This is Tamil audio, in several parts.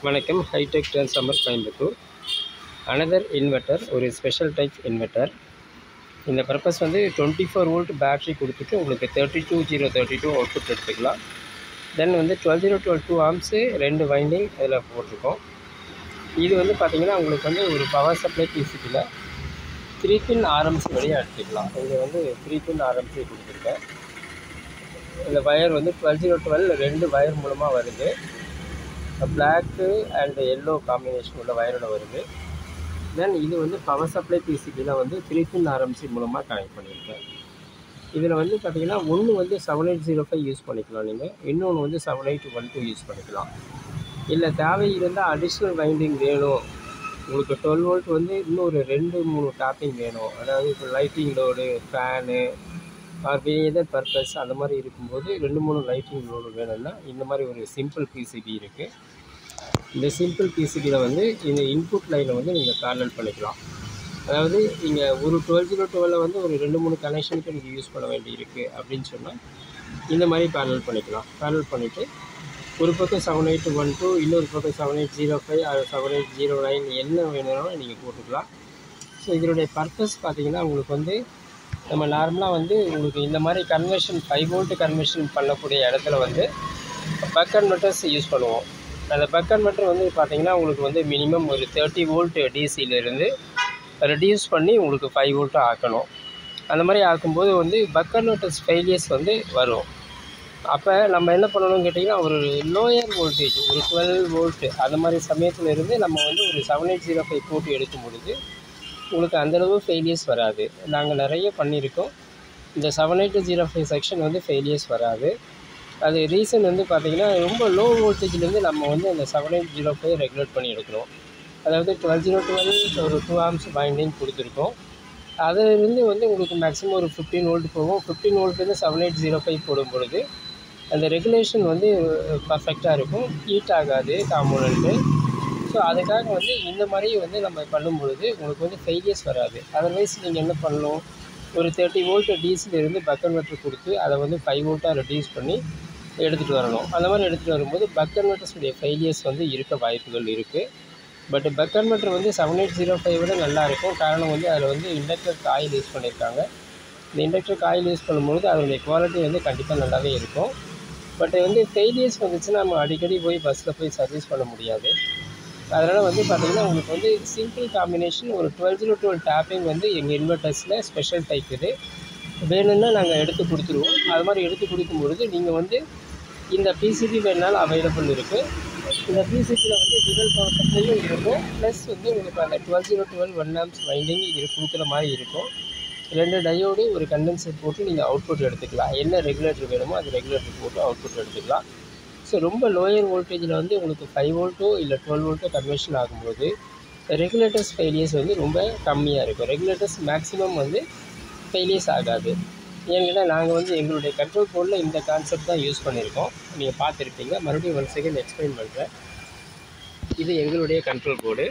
வணக்கம் hi tech transformer Coimbatore another inverter ஒரு ஸ்பெஷல் டைப் இன்வெர்ட்டர் இந்த பர்பஸ் வந்து டுவெண்ட்டி ஃபோர் வோல்ட் பேட்ரி கொடுத்துட்டு உங்களுக்கு thirty two zero thirty two output எடுத்துக்கலாம் தென் வந்து twelve zero twelve two amps ரெண்டு வைண்டிங் இதில் போட்டிருக்கோம் இது வந்து பார்த்திங்கன்னா உங்களுக்கு வந்து ஒரு பவர் சப்ளை பிசிபியில் த்ரீ பின் ஆர்எம்சி வழியாக எடுத்துக்கலாம் இங்கே வந்து த்ரீ பின் ஆர்எம்சி கொடுத்துருக்கேன் இந்த வயர் வந்து டுவெல் ஜீரோ டுவெல் ரெண்டு வயர் மூலமாக வருது பிளாக்கு அண்ட் எல்லோ காம்பினேஷன் உள்ள வயரோட வருது தென் இது வந்து பவர் சப்ளை பிசிபியில் வந்து த்ரீ பின் ஆர்எம்சி மூலமாக கனெக்ட் பண்ணியிருக்கேன் இதில் வந்து பார்த்தீங்கன்னா ஒன்று வந்து seven eight zero five use பண்ணிக்கலாம் நீங்கள் இன்னொன்று வந்து seven eight one two use பண்ணிக்கலாம் இல்லை தேவை இருந்தால் அடிஷ்னல் வைண்டிங் வேணும் உங்களுக்கு டுவெல் வோல்ட் வந்து இன்னொரு ரெண்டு மூணு டாப்பிங் வேணும் அதாவது இப்போ lighting load fan or other purpose அந்த மாதிரி இருக்கும்போது ரெண்டு மூணு லைட்டிங் லோடு வேணும்னா இந்த மாதிரி ஒரு சிம்பிள் பிசிபி இருக்குது இந்த சிம்பிள் பிசிபியில் வந்து இந்த இன்புட் லைனை வந்து நீங்கள் பேரல் பண்ணிக்கலாம் அதாவது நீங்கள் ஒரு டுவெல் ஜீரோ டுவெலில் வந்து ஒரு ரெண்டு மூணு கனெக்ஷனுக்கு நீங்கள் யூஸ் பண்ண வேண்டி இருக்குது அப்படின்னு சொன்னால் இந்த மாதிரி பேரல் பண்ணிக்கலாம் பேரல் பண்ணிவிட்டு ஒரு பக்கம் செவன் எயிட் ஒன் டூ இன்னொரு பக்கம் seven eight zero five seven eight zero nine என்ன வேணும்னாலும் நீங்கள் போட்டுக்கலாம் ஸோ இதனுடைய பர்பஸ் பார்த்தீங்கன்னா உங்களுக்கு வந்து நம்ம நார்மலாக வந்து உங்களுக்கு இந்த மாதிரி கன்வர்ஷன் ஃபைவ் வோல்ட் கன்வர்ஷன் பண்ணக்கூடிய இடத்துல வந்து பக் கன்வெர்ட்டர்ஸ் யூஸ் பண்ணுவோம் அந்த பக் கன்வெர்ட்டர் வந்து பார்த்தீங்கன்னா உங்களுக்கு வந்து மினிமம் ஒரு தேர்ட்டி வோல்ட் டிசியிலேருந்து ரெடியூஸ் பண்ணி உங்களுக்கு ஃபைவ் வோல்ட்டாக ஆக்கணும் அந்த மாதிரி ஆக்கும்போது வந்து பக் கன்வெர்ட்டர்ஸ் ஃபெயிலியர்ஸ் வந்து வரும் அப்போ நம்ம என்ன பண்ணணும்னு கேட்டிங்கன்னா ஒரு லோயர் வோல்டேஜ் ஒரு டுவெல் வோல்ட்டு அந்த மாதிரி சமயத்தில் இருந்து நம்ம வந்து ஒரு செவன் எயிட் ஜீரோ ஃபைவ் போட்டு எடுக்கும் பொழுது உங்களுக்கு அந்தளவு ஃபெயிலியர்ஸ் வராது நாங்கள் நிறைய பண்ணியிருக்கோம் இந்த seven eight zero five section வந்து ஃபெயிலியர்ஸ் வராது அது ரீசன் வந்து பார்த்திங்கன்னா ரொம்ப லோ வோல்டேஜ்லேருந்து நம்ம வந்து அந்த seven eight zero five regulate பண்ணி எடுக்கணும் அதாவது டுவெல் ஜீரோ டுவெல் ஒரு டூ ஆம்ஸ் பைண்டிங் கொடுத்துருக்கோம் அதிலிருந்து வந்து உங்களுக்கு மேக்ஸிமம் ஒரு ஃபிஃப்டீன் வோல்ட் போகும் ஃபிஃப்டீன் வோல்ட்லேருந்து செவன் எயிட் ஜீரோ ஃபைவ் போடும் பொழுது அந்த ரெகுலேஷன் வந்து பர்ஃபெக்டாக இருக்கும் ஹீட் ஆகாது காம்போனண்ட்டு ஸோ அதுக்காக வந்து இந்த மாதிரி வந்து நம்ம பண்ணும் பொழுது உங்களுக்கு வந்து ஃபெயிலியர்ஸ் வராது அதர்வைஸ் நீங்கள் என்ன பண்ணணும் ஒரு தேர்ட்டி வோல்ட் டிசிலேருந்து பக் கன்வெர்ட்டர் கொடுத்து அதை வந்து ஃபைவ் வோல்ட்டாக ரெடியூஸ் பண்ணி எடுத்துகிட்டு வரணும் அந்த மாதிரி எடுத்துகிட்டு வரும்போது பக் கன்வெர்ட்டர்ஸுடைய ஃபெயிலியர்ஸ் வந்து இருக்க வாய்ப்புகள் இருக்குது பட் பக் கன்வெர்ட்டர் வந்து செவன் எயிட் ஜீரோ ஃபைவ் விட நல்லா இருக்கும் காரணம் வந்து அதில் வந்து இண்டக்டர் காயில் யூஸ் பண்ணியிருக்காங்க இந்த இண்டக்டர் காயில் யூஸ் பண்ணும்பொழுது அதனுடைய குவாலிட்டி வந்து கண்டிப்பாக நல்லாவே இருக்கும் பட் வந்து ஃபெயிலியர்ஸ் வந்துச்சுன்னா நம்ம அடிக்கடி போய் பஸ்ஸில் போய் சர்வீஸ் பண்ண முடியாது அதனால் வந்து பார்த்திங்கன்னா உங்களுக்கு வந்து சிம்பிள் காம்பினேஷன் ஒரு டுவெல் ஜீரோ டுவெல் டேப்பிங் வந்து எங்கள் இன்வெர்ட்டர்ஸில் ஸ்பெஷல் டைப் இது வேணும்னா நாங்கள் எடுத்து கொடுத்துருவோம் அது மாதிரி எடுத்து கொடுக்கும் பொழுது நீங்கள் வந்து இந்த பிசிபி வேணாலும் அவைலபிள் இருக்குது இந்த பிசிபியில் வந்து டிவல் பவர் சப்ளையும் இருக்கும் ப்ளஸ் வந்து உங்களுக்கு அந்த twelve zero twelve one amps winding இது கொடுக்குற மாதிரி இருக்கும் ரெண்டு டயோடு ஒரு கண்டென்சர் போட்டு நீங்கள் அவுட்புட் எடுத்துக்கலாம் என்ன ரெகுலேட்டர் வேணுமோ அது ரெகுலேட்டர் போட்டு அவுட்புட் எடுத்துக்கலாம் ஸோ ரொம்ப லோயர் வோல்டேஜில் வந்து உங்களுக்கு ஃபைவ் வோல்ட்டோ இல்லை டுவெல் வோல்ட்டோ கன்வர்ஷன் ஆகும்போது ரெகுலேட்டர்ஸ் ஃபெயிலியர்ஸ் வந்து ரொம்ப கம்மியாக இருக்கும் ரெகுலேட்டர்ஸ் மேக்ஸிமம் வந்து ஃபெயிலியர்ஸ் ஆகாது ஏன்னா நாங்கள் வந்து எங்களுடைய கண்ட்ரோல் போர்டில் இந்த கான்செப்ட் தான் யூஸ் பண்ணியிருக்கோம் நீங்கள் பார்த்துருப்பீங்க மறுபடியும் ஒன் செகண்ட் எக்ஸ்பிளைன் பண்ணுறேன் இது எங்களுடைய கண்ட்ரோல் போர்டு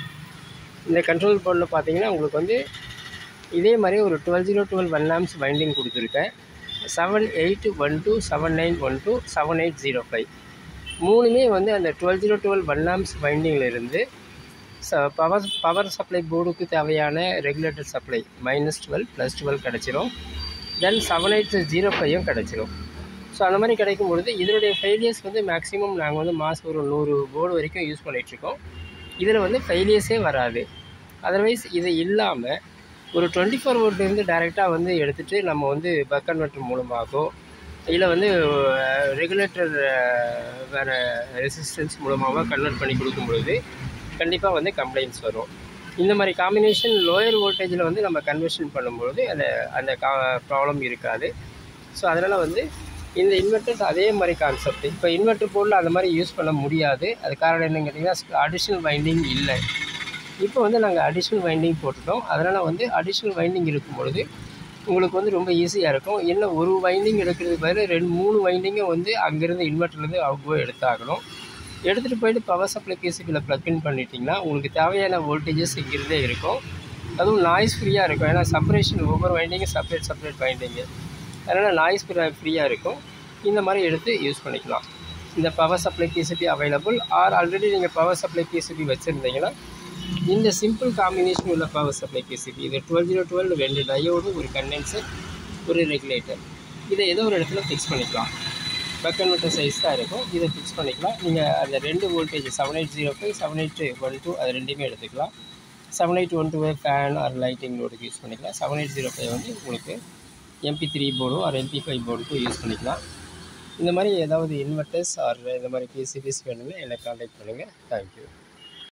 இந்த கண்ட்ரோல் போர்டில் பார்த்தீங்கன்னா உங்களுக்கு வந்து இதே மாதிரி ஒரு twelve zero twelve one amps binding கொடுத்துருக்கேன் seven eight one two seven nine one two seven eight zero five மூணுமே வந்து அந்த twelve zero twelve one amps பைண்டிங்கில் இருந்து ச பவர் பவர் சப்ளை போர்டுக்கு தேவையான regulator supply minus twelve plus twelve கிடச்சிரும் தென் செவன் எயிட் ஜீரோ ஃபைவும் கிடச்சிரும் ஸோ அந்த மாதிரி கிடைக்கும் பொழுது இதனுடைய ஃபெயிலியர்ஸ் வந்து மேக்ஸிமம் நாங்கள் வந்து மாதம் ஒரு நூறு போர்டு வரைக்கும் யூஸ் பண்ணிகிட்ருக்கோம் இதில் வந்து ஃபெயிலியர்ஸே வராது அதர்வைஸ் இது இல்லாமல் ஒரு டுவெண்ட்டி ஃபோர் வோல்ட்லேருந்து டேரெக்டாக வந்து எடுத்துகிட்டு நம்ம வந்து பக் கன்வெர்ட்டர் மூலமாகவோ இல்லை வந்து ரெகுலேட்டர் வேறு ரெசிஸ்டன்ஸ் மூலமாகவோ கன்வெர்ட் பண்ணி கொடுக்கும் பொழுது கண்டிப்பாக வந்து கம்ப்ளைண்ட்ஸ் வரும் இந்த மாதிரி காம்பினேஷன் லோயர் வோல்டேஜில் வந்து நம்ம கன்வர்ஷன் பண்ணும்பொழுது அந்த அந்த கா ப்ராப்ளம் இருக்காது ஸோ அதனால் வந்து இந்த இன்வெர்ட்டர்ஸ் அதே மாதிரி கான்செப்ட் இப்போ இன்வெர்ட்டர் போர்டில் அந்த மாதிரி யூஸ் பண்ண முடியாது அது காரணம் என்னன்னு கேட்டிங்கன்னா அடிஷ்னல் வைண்டிங் இல்லை இப்போ வந்து நாங்கள் அடிஷ்னல் வைண்டிங் போட்டுட்டோம் அதனால் வந்து அடிஷ்னல் வைண்டிங் இருக்கும் பொழுது உங்களுக்கு வந்து ரொம்ப ஈஸியாக இருக்கும் என்ன ஒரு வைண்டிங் எடுக்கிறது பதில் ரெண்டு மூணு வைண்டிங்கை வந்து அங்கேருந்து இன்வெர்ட்டர்லேருந்து அவுட்கோ எடுத்தாகணும் எடுத்துகிட்டு போயிட்டு பவர் சப்ளை பிசிபியில் ப்ளக்இன் பண்ணிட்டீங்கன்னா உங்களுக்கு தேவையான வோல்டேஜஸ் இங்கிருந்தே இருக்கும் அதுவும் நாய்ஸ் ஃப்ரீயாக இருக்கும் ஏன்னா செப்பரேஷன் ஒவ்வொரு வைண்டிங்கும் செப்பரேட் செப்பரேட் வைண்டிங்கு அதனால் நாய்ஸ் ஃப்ரீயாக இருக்கும் இந்த மாதிரி எடுத்து யூஸ் பண்ணிக்கலாம் இந்த power supply PCB available or already நீங்கள் பவர் சப்ளை பிசிபி வச்சுருந்தீங்கன்னா இந்த சிம்பிள் காம்பினேஷன் உள்ள பவர் சப்ளை பிசிபி இது டுவெல் ஜீரோ டுவெல் ரெண்டு டயோடு ஒரு கண்டென்சர் ஒரு ரெகுலேட்டர் இதை ஏதோ ஒரு இடத்துல ஃபிக்ஸ் பண்ணிக்கலாம் பக் கன்வெர்ட்டர் சைஸ் தான் இருக்கும் இதை ஃபிக்ஸ் பண்ணிக்கலாம் நீங்கள் அந்த ரெண்டு voltage seven eight zero five seven eight one two அது ரெண்டுமே எடுத்துக்கலாம் seven eight one two fan or lighting லோடுக்கு யூஸ் பண்ணிக்கலாம் செவன் எயிட் ஜீரோ ஃபைவ் வந்து உங்களுக்கு எம்பி த்ரீ போர்டும் ஆர் எம்பி ஃபைவ் போர்டுக்கும் யூஸ் பண்ணிக்கலாம் இந்த மாதிரி ஏதாவது இன்வெர்டர்ஸ் ஆர் இந்த மாதிரி பிசிபிஸ் வேணும்னா என்னை காண்டாக்ட் பண்ணுங்கள் தேங்க்யூ